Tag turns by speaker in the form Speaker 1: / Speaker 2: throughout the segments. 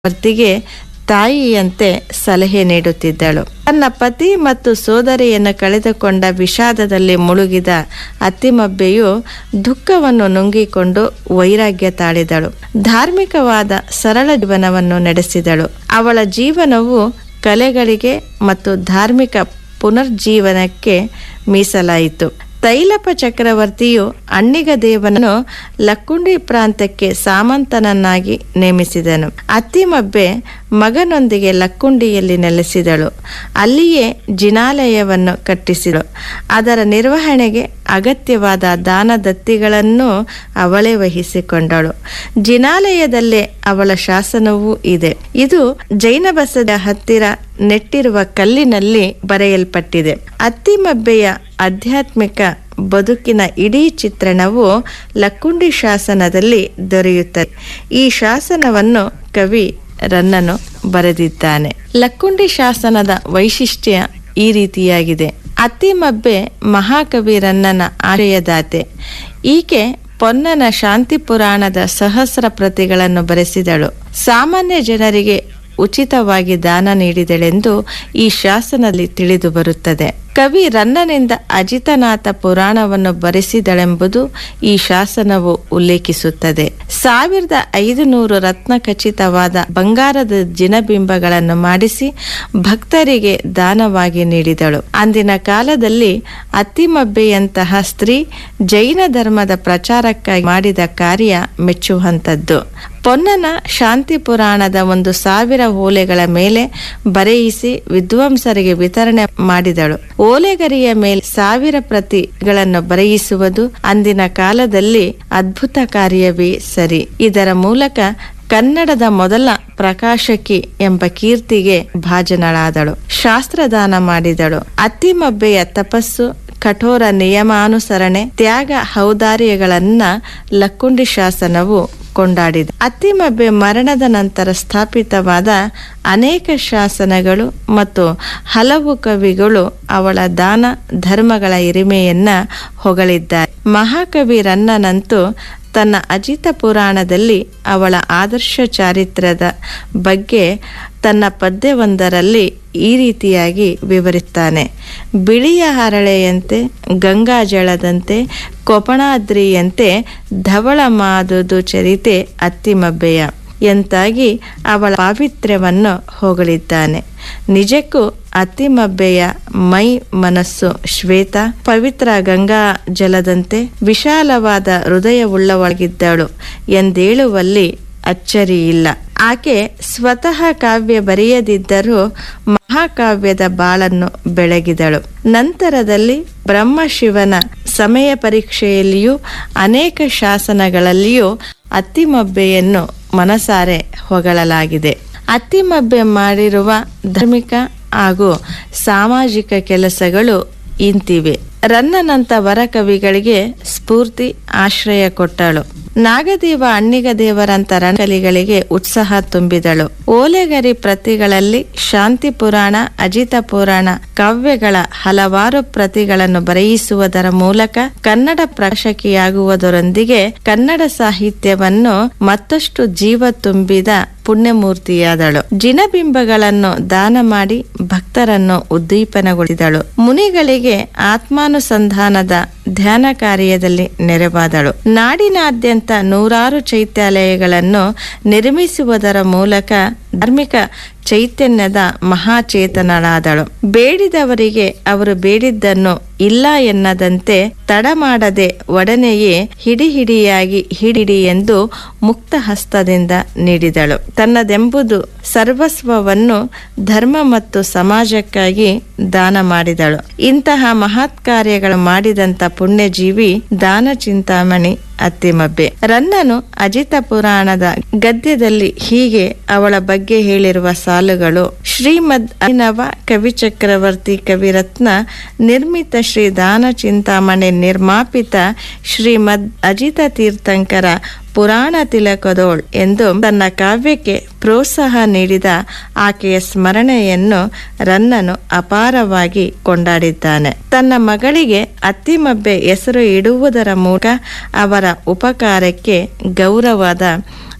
Speaker 1: ಚಕ್ರವರ್ತಿಗೆ ತಾಯಿಯಂತೆ ಸಲಹೆ ನೀಡುತ್ತಿದ್ದಳು ತನ್ನ ಪತಿ ಮತ್ತು ಸೋದರಿಯನ್ನು ಕಳೆದುಕೊಂಡ ವಿಷಾದದಲ್ಲಿ ಮುಳುಗಿದ ಅತ್ತಿಮಬ್ಬೆಯು ದುಃಖವನ್ನು ನುಂಗಿಕೊಂಡು ವೈರಾಗ್ಯ ತಾಳಿದಳು ಧಾರ್ಮಿಕವಾದ ಸರಳ ಜೀವನವನ್ನು ನಡೆಸಿದಳು ಅವಳ ಜೀವನವು ಕಲೆಗಳಿಗೆ ಮತ್ತು ಧಾರ್ಮಿಕ ಪುನರ್ಜೀವನಕ್ಕೆ ಮೀಸಲಾಯಿತು ತೈಲಪ ಚಕ್ರವರ್ತಿಯು ಅಣ್ಣಿಗ ದೇವನನ್ನು ಲಕ್ಕುಂಡಿ ಪ್ರಾಂತ್ಯಕ್ಕೆ ಸಾಮಂತನನ್ನಾಗಿ ನೇಮಿಸಿದನು ಅತ್ತಿಮಬ್ಬೆ ಮಗನೊಂದಿಗೆ ಲಕ್ಕುಂಡಿಯಲ್ಲಿ ನೆಲೆಸಿದಳು ಅಲ್ಲಿಯೇ ಜಿನಾಲಯವನ್ನು ಕಟ್ಟಿಸಿದಳು ಅದರ ನಿರ್ವಹಣೆಗೆ ಅಗತ್ಯವಾದ ದಾನ ದತ್ತಿಗಳನ್ನು ಅವಳೇ ವಹಿಸಿಕೊಂಡಳು ಜಿನಾಲಯದಲ್ಲೇ ಅವಳ ಶಾಸನವೂ ಇದೆ ಇದು ಜೈನ ಬಸದ ಹತ್ತಿರ ನೆಟ್ಟಿರುವ ಕಲ್ಲಿನಲ್ಲಿ ಬರೆಯಲ್ಪಟ್ಟಿದೆ ಅತ್ತಿಮಬ್ಬೆಯ ಆಧ್ಯಾತ್ಮಿಕ ಬದುಕಿನ ಇಡೀ ಚಿತ್ರಣವು ಲಕ್ಕುಂಡಿ ಶಾಸನದಲ್ಲಿ ದೊರೆಯುತ್ತದೆ ಈ ಶಾಸನವನ್ನು ಕವಿ ರನ್ನನು ಬರೆದಿದ್ದಾನೆ ಲಕ್ಕುಂಡಿ ಶಾಸನದ ವೈಶಿಷ್ಟ್ಯ ಈ ರೀತಿಯಾಗಿದೆ ಅತ್ತಿಮಬ್ಬೆ ಮಹಾಕವಿ ರನ್ನನ ಆಶಯದಾತೆ ಈಕೆ ಪೊನ್ನನ ಶಾಂತಿ ಪುರಾಣದ ಸಹಸ್ರ ಪ್ರತಿಗಳನ್ನು ಬರೆಸಿದಳು ಸಾಮಾನ್ಯ ಜನರಿಗೆ ಉಚಿತವಾಗಿ ದಾನ ನೀಡಿದಳೆಂದು ಈ ಶಾಸನದಲ್ಲಿ ತಿಳಿದು ಬರುತ್ತದೆ ಕವಿ ರನ್ನನಿಂದ ಅಜಿತನಾಥ ಪುರಾಣವನ್ನು ಬರೆಸಿದಳೆಂಬುದು ಈ ಶಾಸನವು ಉಲ್ಲೇಖಿಸುತ್ತದೆ ಸಾವಿರದ ಐದು ನೂರು ರತ್ನ ಖಚಿತವಾದ ಬಂಗಾರದ ಜಿನಬಿಂಬಗಳನ್ನು ಮಾಡಿಸಿ ಭಕ್ತರಿಗೆ ದಾನವಾಗಿ ನೀಡಿದಳು ಅಂದಿನ ಕಾಲದಲ್ಲಿ ಅತ್ತಿಮಬ್ಬೆಯಂತಹ ಸ್ತ್ರೀ ಜೈನ ಧರ್ಮದ ಪ್ರಚಾರಕ್ಕಾಗಿ ಮಾಡಿದ ಕಾರ್ಯ ಮೆಚ್ಚುವಂಥದ್ದು ಪೊನ್ನನ ಶಾಂತಿ ಪುರಾಣದ ಒಂದು ಸಾವಿರ ಓಲೆಗಳ ಮೇಲೆ ಬರೆಯಿಸಿ ವಿದ್ವಾಂಸರಿಗೆ ವಿತರಣೆ ಮಾಡಿದಳು ಓಲೆಗರಿಯ ಮೇಲೆ ಸಾವಿರ ಪ್ರತಿಗಳನ್ನು ಬರೆಯಿಸುವುದು ಅಂದಿನ ಕಾಲದಲ್ಲಿ ಅದ್ಭುತ ಕಾರ್ಯವೇ ಸರಿ ಇದರ ಮೂಲಕ ಕನ್ನಡದ ಮೊದಲ ಪ್ರಕಾಶಕಿ ಎಂಬ ಕೀರ್ತಿಗೆ ಭಾಜನಳಾದಳು ಶಾಸ್ತ್ರದಾನ ಮಾಡಿದಳು ಅತ್ತಿಮಬ್ಬೆಯ ತಪಸ್ಸು ಕಠೋರ ನಿಯಮಾನುಸರಣೆ ತ್ಯಾಗ ಔದಾರ್ಯಗಳನ್ನ ಲಕ್ಕುಂಡಿ ಶಾಸನವು ಕೊಂಡಾಡಿದೆ ಅತ್ತಿಮಬ್ಬೆ ಮರಣದ ನಂತರ ಸ್ಥಾಪಿತವಾದ ಅನೇಕ ಶಾಸನಗಳು ಮತ್ತು ಹಲವು ಕವಿಗಳು ಅವಳ ದಾನ ಧರ್ಮಗಳ ಹಿರಿಮೆಯನ್ನ ಹೊಗಳಿದ್ದಾರೆ ಮಹಾಕವಿ ರನ್ನನಂತೂ ತನ್ನ ಅಜಿತ ಪುರಾಣದಲ್ಲಿ ಅವಳ ಆದರ್ಶ ಚಾರಿತ್ರ್ಯದ ಬಗ್ಗೆ ತನ್ನ ಪದ್ಯವೊಂದರಲ್ಲಿ ಈ ರೀತಿಯಾಗಿ ವಿವರಿಸ್ತಾನೆ ಬಿಳಿಯ ಹರಳೆಯಂತೆ ಗಂಗಾಜಳದಂತೆ ಕೊಪಣಾದ್ರಿಯಂತೆ ಧವಳ ಮಾದುದು ಚರಿತೆ ಅತ್ತಿಮಬ್ಬೆಯ ಎಂತಾಗಿ ಅವಳ ಪಾವಿತ್ರ್ಯವನ್ನು ಹೊಗಳಿದ್ದಾನೆ ನಿಜಕ್ಕೂ ಅತ್ತಿಮಬ್ಬೆಯ ಮೈ ಮನಸ್ಸು ಶ್ವೇತ ಪವಿತ್ರ ಗಂಗಾ ಜಲದಂತೆ ವಿಶಾಲವಾದ ಹೃದಯವುಳ್ಳವಳಾಗಿದ್ದಳು ಎಂದೇಳುವಲ್ಲಿ ಅಚ್ಚರಿಯಿಲ್ಲ ಆಕೆ ಸ್ವತಃ ಕಾವ್ಯ ಬರೆಯದಿದ್ದರೂ ಮಹಾಕಾವ್ಯದ ಬಾಳನ್ನು ಬೆಳಗಿದಳು ನಂತರದಲ್ಲಿ ಬ್ರಹ್ಮಶಿವನ ಸಮಯ ಪರೀಕ್ಷೆಯಲ್ಲಿಯೂ ಅನೇಕ ಶಾಸನಗಳಲ್ಲಿಯೂ ಅತ್ತಿಮಬ್ಬೆಯನ್ನು ಮನಸಾರೆ ಹೊಗಳಲಾಗಿದೆ ಅತ್ತಿಮಬ್ಬೆ ಮಾಡಿರುವ ಧಾರ್ಮಿಕ ಹಾಗೂ ಸಾಮಾಜಿಕ ಕೆಲಸಗಳು ಇಂತಿವೆ ರನ್ನನಂತ ವರಕವಿಗಳಿಗೆ ಸ್ಫೂರ್ತಿ ಆಶ್ರಯ ಕೊಟ್ಟಳು ನಾಗದೇವ ಅಣ್ಣಿಗ ದೇವರಂತ ರಣಕಲಿಗಳಿಗೆ ಉತ್ಸಾಹ ತುಂಬಿದಳು ಓಲೆಗರಿ ಪ್ರತಿಗಳಲ್ಲಿ ಶಾಂತಿ ಪುರಾಣ ಅಜಿತ ಪುರಾಣ ಕಾವ್ಯಗಳ ಹಲವಾರು ಪ್ರತಿಗಳನ್ನು ಬರೆಯಿಸುವುದರ ಮೂಲಕ ಕನ್ನಡ ಪ್ರಕಾಶಕಿಯಾಗುವುದರೊಂದಿಗೆ ಕನ್ನಡ ಸಾಹಿತ್ಯವನ್ನು ಮತ್ತಷ್ಟು ಜೀವ ತುಂಬಿದ ಪುಣ್ಯಮೂರ್ತಿಯಾದಳು ಜಿನಬಿಂಬಗಳನ್ನು ದಾನ ಮಾಡಿ ಭಕ್ತರನ್ನು ಉದ್ದೀಪನಗೊಳಿಸಿದಳು ಮುನಿಗಳಿಗೆ ಆತ್ಮಾನುಸಂಧಾನದ ಧ್ಯಾನ ಕಾರ್ಯದಲ್ಲಿ ನೆರವಾದಳು ನಾಡಿನಾದ್ಯಂತ ನೂರಾರು ಚೈತ್ಯಾಲಯಗಳನ್ನು ನಿರ್ಮಿಸುವುದರ ಮೂಲಕ ಧಾರ್ಮಿಕ ಚೈತನ್ಯದ ಮಹಾಚೇತನಳಾದಳು ಬೇಡಿದವರಿಗೆ ಅವರು ಬೇಡಿದ್ದನ್ನು ಇಲ್ಲ ಎನ್ನದಂತೆ ತಡ ಮಾಡದೆ ಒಡನೆಯೇ ಹಿಡಿ ಹಿಡಿಯಾಗಿ ಹಿಡಿಡಿ ಎಂದು ಮುಕ್ತ ಹಸ್ತದಿಂದ ನೀಡಿದಳು ತನ್ನದೆಂಬುದು ಸರ್ವಸ್ವವನ್ನು ಧರ್ಮ ಮತ್ತು ಸಮಾಜಕ್ಕಾಗಿ ದಾನ ಮಾಡಿದಳು ಇಂತಹ ಮಹತ್ ಕಾರ್ಯಗಳು ಮಾಡಿದಂತ ಪುಣ್ಯಜೀವಿ ದಾನ ಚಿಂತಾಮಣಿ ಅತ್ತಿಮಬ್ಬೆ ರನ್ನನು ಅಜಿತ ಪುರಾಣದ ಗದ್ಯದಲ್ಲಿ ಹೀಗೆ ಅವಳ ಬಗ್ಗೆ ಹೇಳಿರುವ ಸಾಲುಗಳು ಶ್ರೀಮದ್ ಅಭಿನವ ಕವಿ ಚಕ್ರವರ್ತಿ ಕವಿರತ್ನ ನಿರ್ಮಿತ ಶ್ರೀ ದಾನ ಚಿಂತಾಮಣಿ ನಿರ್ಮಾಪಿತ ಶ್ರೀಮದ್ ಅಜಿತ ತೀರ್ಥಂಕರ ಪುರಾಣ ತಿಲಕದೋಳ್ ಎಂದು ತನ್ನ ಕಾವ್ಯಕ್ಕೆ ಪ್ರೋತ್ಸಾಹ ನೀಡಿದ ಆಕೆಯ ಸ್ಮರಣೆಯನ್ನು ರನ್ನನು ಅಪಾರವಾಗಿ ಕೊಂಡಾಡಿದ್ದಾನೆ ತನ್ನ ಮಗಳಿಗೆ ಅತ್ತಿಮಬ್ಬೆ ಹೆಸರು ಇಡುವುದರ ಮೂಲಕ ಅವರ ಉಪಕಾರಕ್ಕೆ ಗೌರವದ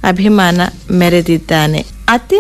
Speaker 1: ಅಭಿಮಾನ ಮೆರೆದಿದ್ದಾನೆ ಅತಿ